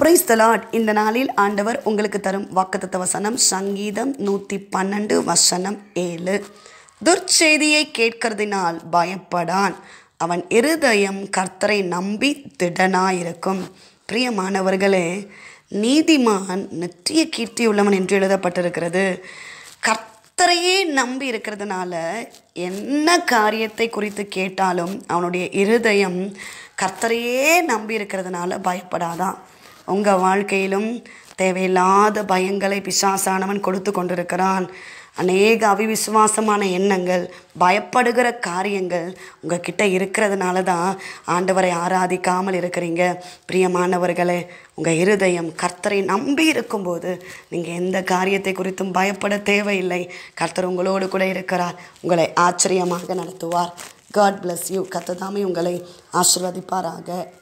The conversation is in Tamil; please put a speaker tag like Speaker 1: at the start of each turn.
Speaker 1: பிரைஸ் தலாட் இந்த நாளில் ஆண்டவர் உங்களுக்கு தரும் வாக்குத்தத்த வசனம் சங்கீதம் நூற்றி பன்னெண்டு வசனம் ஏழு துர்ச்செய்தியை கேட்கறதினால் பயப்படான் அவன் இருதயம் கர்த்தரை நம்பி திடனாயிருக்கும் பிரியமானவர்களே நீதிமான் நித்திய கீர்த்தி உள்ளவன் என்று எழுதப்பட்டிருக்கிறது கர்த்தரையே நம்பி இருக்கிறதுனால என்ன காரியத்தை குறித்து கேட்டாலும் அவனுடைய இருதயம் கர்த்தரையே நம்பி இருக்கிறதுனால பயப்படாதான் உங்கள் வாழ்க்கையிலும் தேவையில்லாத பயங்களை பிசாசானவன் கொடுத்து கொண்டிருக்கிறான் அநேக அவிவிசுவாசமான எண்ணங்கள் பயப்படுகிற காரியங்கள் உங்ககிட்ட இருக்கிறதுனால தான் ஆண்டவரை ஆராதிக்காமல் இருக்கிறீங்க பிரியமானவர்களே உங்கள் இருதயம் கர்த்தரை நம்பி இருக்கும்போது நீங்கள் எந்த காரியத்தை குறித்தும் பயப்பட தேவையில்லை கர்த்தர் உங்களோடு கூட இருக்கிறார் உங்களை ஆச்சரியமாக நடத்துவார் காட் bless யூ கர்த்தர் தாமே உங்களை ஆசிர்வதிப்பாராக